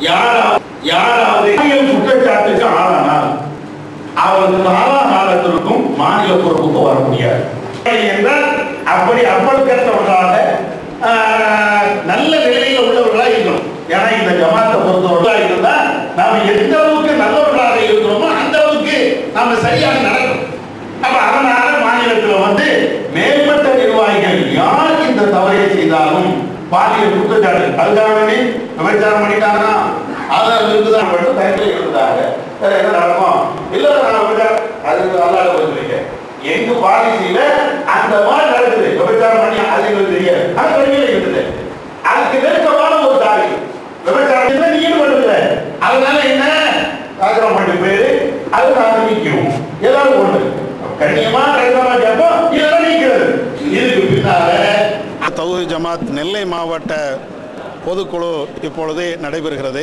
யாராவது யாராவது பாலியல் குற்றச்சாட்டுக்கு ஆளானால் அவருக்கு காலாகாலத்திற்கும் மாநில பொறுப்புக்கு வர முடியாது என்றால் அப்படி அப்பழுக்கற்றவர்களாக ஆஹ், நல்ல நிலையில உள்ளவர்களா இருக்கணும் ஏன்னா இந்த ஜமாத்தை பொறுத்தவர்களா இருந்தா நாம எந்த அளவுக்கு நல்லவர்களாக இருக்கிறோமோ அந்த அளவுக்கு நாம சரியாக நடக்கணும் அப்ப அதனால மாநிலத்துல வந்து மேம்பட்ட நிர்வாகிகள் யார் இந்த தவறை செய்தாலும் பாலியல் குற்றச்சாட்டு அதுக்காக வேண்டி விபச்சாரம் பண்ணிட்டாங்கன்னா ஆதாரம் இருக்குதான் மட்டும் தயவில் இருந்தாங்க வேற என்ன நடக்கும் இல்ல நான் விபச்சாரம் அது அல்லாத போயிருக்கீங்க எங்க பாலிசியில அந்த மாதிரி நடக்குது விபச்சாரம் பண்ணி அது எங்களுக்கு தெரியாது அது வரைக்கும் இருக்குது அதுக்கு நெருக்கமான ஒரு தாய் விபச்சாரத்துல நீ ஈடுபடுறது அதனால என்ன ஆக்கிரம் பண்ணி பேரு அது ஆரம்பிக்கும் ஏதாவது ஒண்ணு கண்ணியமா கண்டிப்பா கேட்போம் இதெல்லாம் நீக்கிறது இதுக்கு பின்னால தௌஹி ஜமாத் நெல்லை மாவட்ட பொதுக்குழு இப்பொழுது நடைபெறுகிறது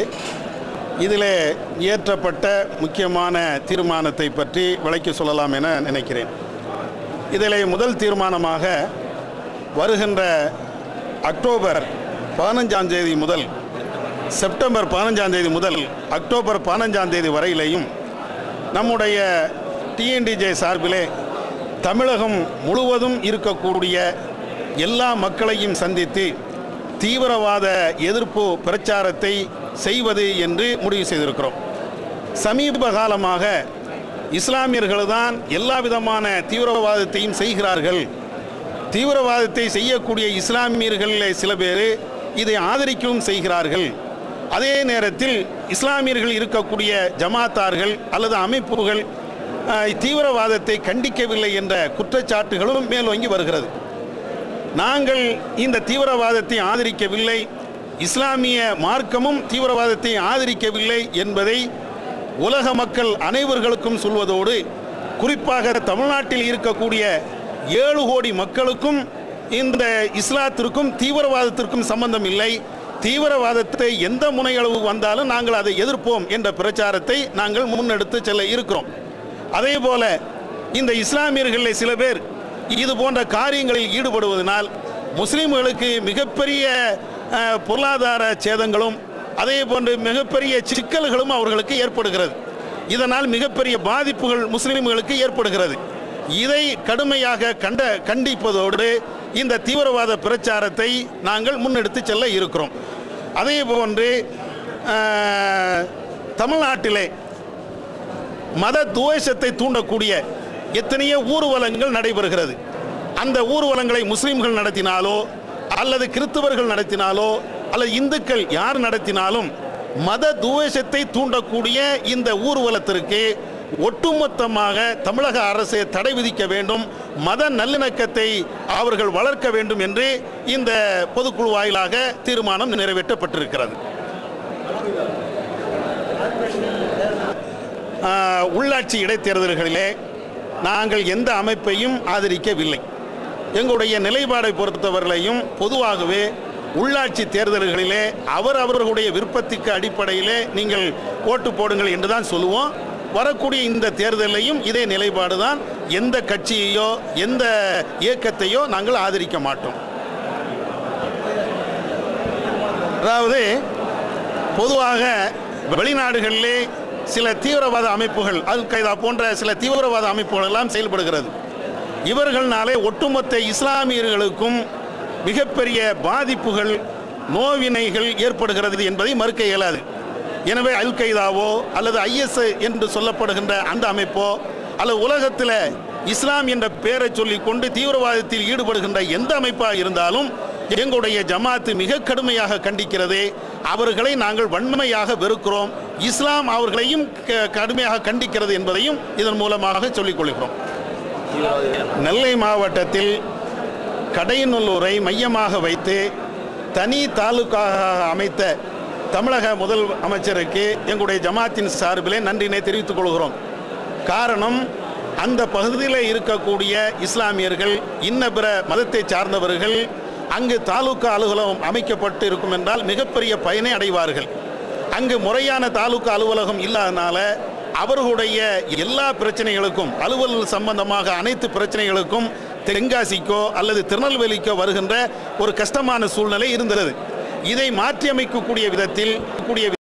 இதிலே இயற்றப்பட்ட முக்கியமான தீர்மானத்தை பற்றி விளக்கி சொல்லலாம் என நினைக்கிறேன் இதிலே முதல் தீர்மானமாக வருகின்ற அக்டோபர் பதினஞ்சாம் தேதி முதல் செப்டம்பர் பதினஞ்சாம் தேதி முதல் அக்டோபர் பதினஞ்சாம் தேதி வரையிலேயும் நம்முடைய டிஎன்டிஜே சார்பிலே தமிழகம் முழுவதும் இருக்கக்கூடிய எல்லா மக்களையும் சந்தித்து தீவிரவாத எதிர்ப்பு பிரச்சாரத்தை செய்வது என்று முடிவு செய்திருக்கிறோம் சமீப காலமாக இஸ்லாமியர்கள் தான் எல்லா விதமான தீவிரவாதத்தையும் செய்கிறார்கள் தீவிரவாதத்தை செய்யக்கூடிய இஸ்லாமியர்களில் சில பேர் இதை ஆதரிக்கவும் செய்கிறார்கள் அதே நேரத்தில் இஸ்லாமியர்கள் இருக்கக்கூடிய ஜமாத்தார்கள் அல்லது அமைப்புகள் அஹ், தீவிரவாதத்தை கண்டிக்கவில்லை என்ற குற்றச்சாட்டுகளும் மேலோங்கி வருகிறது நாங்கள் இந்த தீவிரவாதத்தை ஆதரிக்கவில்லை இஸ்லாமிய மார்க்கமும் தீவிரவாதத்தை ஆதரிக்கவில்லை என்பதை உலக மக்கள் அனைவர்களுக்கும் சொல்வதோடு குறிப்பாக தமிழ்நாட்டில் இருக்கக்கூடிய ஏழு கோடி மக்களுக்கும் இந்த இஸ்லாத்திற்கும் தீவிரவாதத்திற்கும் சம்பந்தம் இல்லை தீவிரவாதத்தை எந்த முனையளவு வந்தாலும் நாங்கள் அதை எதிர்ப்போம் என்ற பிரச்சாரத்தை நாங்கள் முன்னெடுத்து செல்ல இருக்கிறோம் அதே போல இந்த இஸ்லாமியர்களில் சில பேர் இது போன்ற காரியங்களில் ஈடுபடுவதனால் முஸ்லிம்களுக்கு மிகப்பெரிய அஹ், பொருளாதார சேதங்களும் அதே போன்று மிகப்பெரிய சிக்கல்களும் அவர்களுக்கு ஏற்படுகிறது இதனால் மிகப்பெரிய பாதிப்புகள் முஸ்லிம்களுக்கு ஏற்படுகிறது இதை கடுமையாக கண்ட கண்டிப்பதோடு இந்த தீவிரவாத பிரச்சாரத்தை நாங்கள் முன்னெடுத்து செல்ல இருக்கிறோம் அதே போன்று அஹ், தமிழ்நாட்டிலே மத துவேஷத்தை தூண்டக்கூடிய எத்தனையோ ஊர்வலங்கள் நடைபெறுகிறது அந்த ஊர்வலங்களை முஸ்லிம்கள் நடத்தினாலோ அல்லது கிறிஸ்தவர்கள் நடத்தினாலோ அல்லது இந்துக்கள் யார் நடத்தினாலும் மத துவேஷத்தை தூண்டக்கூடிய இந்த ஊர்வலத்திற்கு ஒட்டுமொத்தமாக தமிழக அரசு தடை விதிக்க வேண்டும் மத நல்லிணக்கத்தை அவர்கள் வளர்க்க வேண்டும் என்று இந்த பொதுக்குழு வாயிலாக தீர்மானம் நிறைவேற்றப்பட்டிருக்கிறது ஆஹ், உள்ளாட்சி இடைத்தேர்தல்களிலே நாங்கள் எந்த அமைப்பையும் ஆதரிக்கவில்லை எங்களுடைய நிலைப்பாடை பொறுத்தவரையிலையும் பொதுவாகவே உள்ளாட்சி தேர்தல்களிலே அவர் அவர்களுடைய விருப்பத்துக்கு அடிப்படையிலே நீங்கள் ஓட்டு போடுங்கள் என்று தான் சொல்லுவோம் வரக்கூடிய இந்த தேர்தலையும் இதே நிலைப்பாடு தான் எந்த கட்சியையோ எந்த இயக்கத்தையோ நாங்கள் ஆதரிக்க மாட்டோம் அதாவது பொதுவாக வெளிநாடுகளிலே சில தீவிரவாத அமைப்புகள் அல் கைதா போன்ற சில தீவிரவாத அமைப்புகள் எல்லாம் செயல்படுகிறது இவர்கள்னாலே ஒட்டுமொத்த இஸ்லாமியர்களுக்கும் மிகப்பெரிய பாதிப்புகள் நோவினைகள் ஏற்படுகிறது என்பதை மறுக்க இயலாது எனவே அல் கைதாவோ அல்லது ஐஎஸ் என்று சொல்லப்படுகின்ற அந்த அமைப்போ அல்லது உலகத்தில் இஸ்லாம் என்ற பெயரை சொல்லிக் கொண்டு தீவிரவாதத்தில் ஈடுபடுகின்ற எந்த அமைப்பாக இருந்தாலும் எங்களுடைய ஜமாத்து மிக கடுமையாக கண்டிக்கிறது அவர்களை நாங்கள் வன்மையாக வெறுக்கிறோம் இஸ்லாம் அவர்களையும் க- கடுமையாக கண்டிக்கிறது என்பதையும் இதன் மூலமாக சொல்லிக் கொள்கிறோம் நெல்லை மாவட்டத்தில் கடையநல்லூரை மையமாக வைத்து தனி தாலுக்காக அமைத்த தமிழக முதல் அமைச்சருக்கு எங்களுடைய ஜமாத்தின் சார்பிலே நன்றினை தெரிவித்துக் கொள்கிறோம் காரணம் அந்த பகுதியில் இருக்கக்கூடிய இஸ்லாமியர்கள் இன்ன பிற மதத்தை சார்ந்தவர்கள் அங்கு தாலுகா அலுவலகம் அமைக்கப்பட்டு இருக்கும் என்றால் மிகப்பெரிய பயனை அடைவார்கள் அங்கு முறையான தாலுகா அலுவலகம் இல்லாதனால அவர்களுடைய எல்லா பிரச்சனைகளுக்கும் அலுவல் சம்பந்தமாக அனைத்து பிரச்சனைகளுக்கும் தென்காசிக்கோ அல்லது திருநெல்வேலிக்கோ வருகின்ற ஒரு கஷ்டமான சூழ்நிலை இருந்தது இதை மாற்றியமைக்கக்கூடிய விதத்தில் கூடிய